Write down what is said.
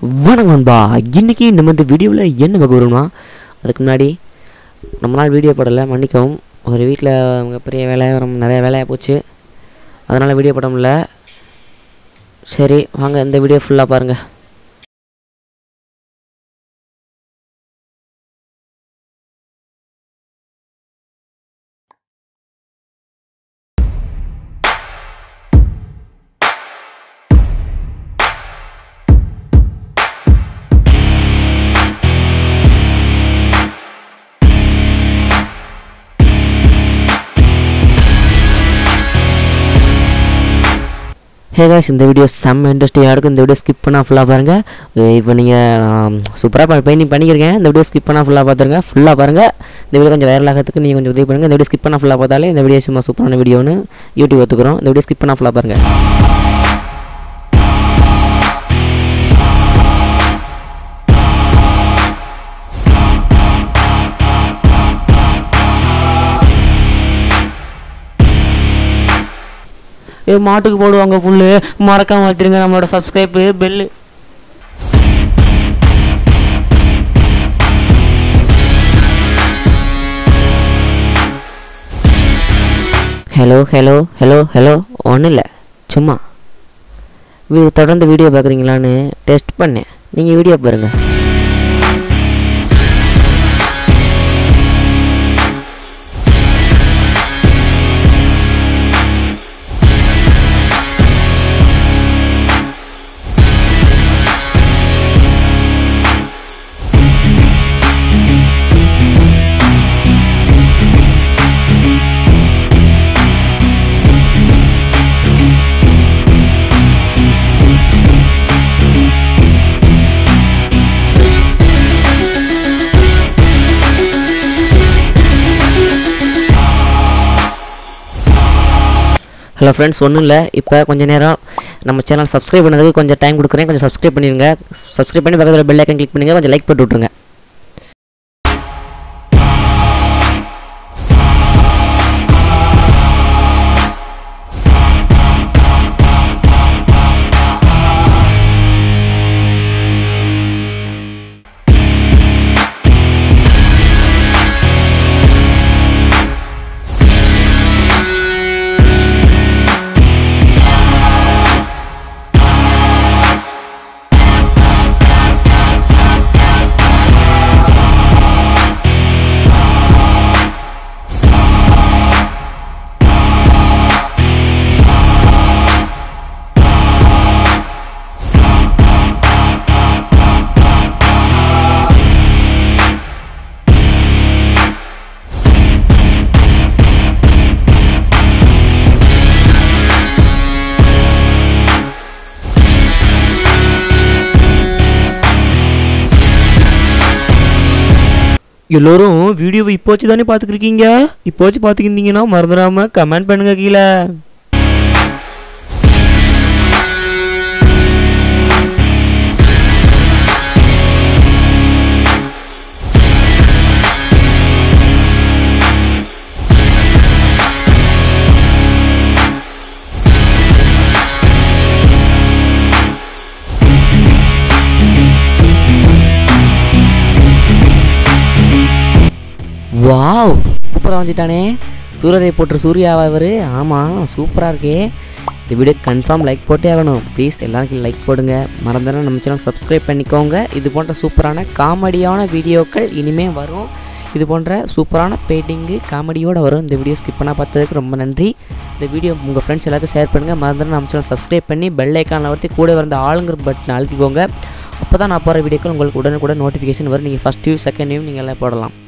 வணக்கம் நண்பா இன்னைக்கு நம்ம இந்த வீடியோவில் என்ன பார்க்க வரோம்னா அதுக்கு முன்னாடி ரொம்ப நாள் வீடியோ போடலை மன்னிக்கவும் ஒரு வீட்டில் மிகப்பெரிய வேலை ரொம்ப நிறைய வேலையாக போச்சு அதனால் வீடியோ போட முடியல சரி வாங்க இந்த வீடியோ ஃபுல்லாக பாருங்கள் ஹே காய்ஸ் இந்த வீடியோ செம்ம இன்ட்ரெஸ்டிங்காக இருக்கும் இந்த வீடியோ ஸ்கிப் பண்ணால் ஃபுல்லாக பாருங்கள் இப்போ நீங்கள் சூப்பராக பெயிண்டிங் பண்ணிக்கிறீங்க இந்த வீடியோ ஸ்கிப் பண்ணால் ஃபுல்லாக பார்த்துருங்க ஃபுல்லாக பாருங்கள் இந்த வீடியோ கொஞ்சம் வைரல் ஆகிறதுக்கு நீங்கள் கொஞ்சம் உதவி பண்ணுங்கள் இந்த வீடியோ ஸ்கிப் பண்ணால் ஃபுல்லாக பார்த்தாலே இந்த வீடியோ சும்மா சூப்பரான வீடியோன்னு யூடியூப் ஒத்துக்கிறோம் இந்த வீடியோ ஸ்கிப் பண்ணால் ஃபுல்லாக பாருங்கள் ஏ மாட்டுக்கு போடுவாங்க புல்லு மறக்காம வச்சிருங்க நம்மளோட subscribe bell hello hello hello hello ஒன்றும் இல்லை சும்மா வீ தொடர்ந்து வீடியோ பார்க்குறீங்களான்னு டெஸ்ட் பண்ணேன் நீங்கள் வீடியோ பாருங்கள் ஹலோ ஃப்ரெண்ட்ஸ் ஒன்றும் இல்லை இப்போ கொஞ்சம் நேரம் நம்ம சேனல் சப்ஸ்கிரைப் பண்ணதுக்கு கொஞ்சம் டைம் கொடுக்குறேன் கொஞ்சம் சப்ஸ்கிரைப் பண்ணிடுங்க சப்ஸ்கிரைப் பண்ணி பக்கத்தில் பெல் ஐக்கன் கிளிக் பண்ணுங்கள் கொஞ்சம் லைக் போட்டு விட்ருங்க எல்லோரும் வீடியோவை இப்போ வச்சு தானே பார்த்துக்கிருக்கீங்க இப்போ வச்சு பார்த்துக்கிருந்தீங்கன்னா மறந்துடாம கமெண்ட் பண்ணுங்க கீழே வாவ் சூப்பராக வந்துட்டானே சூரியரை போட்டு சூர்யாவா இவர் ஆமாம் சூப்பராக இருக்கே இந்த வீடியோ கன்ஃபார்ம் லைக் போட்டே ஆகணும் ப்ளீஸ் எல்லாருக்கும் லைக் போடுங்க மறந்துடும் நம்ம சேனல் சப்ஸ்கிரைப் பண்ணிக்கோங்க இது போன்ற சூப்பரான காமெடியான வீடியோக்கள் இனிமேல் வரும் இது போன்ற சூப்பரான பெயிண்டிங்கு காமெடியோடு வரும் இந்த வீடியோ ஸ்கிப் பண்ணால் பார்த்ததுக்கு ரொம்ப நன்றி இந்த வீடியோ உங்கள் ஃப்ரெண்ட்ஸ் எல்லாருக்கும் ஷேர் பண்ணுங்கள் மறந்துடும் நம்ம சேனல் சப்ஸ்கிரைப் பண்ணி பெல் ஐக்கானில் வரத்தி கூட வந்த ஆளுங்கிற பட்டன் அழுத்திக்கோங்க அப்போ தான் நான் போகிற வீடியோக்கள் உங்களுக்கு உடனுக்குடன் நோட்டிஃபிகேஷன் வரும் நீங்கள் ஃபஸ்ட் வியூ செகண்ட் வியூ நீங்கள் எல்லாம் போடலாம்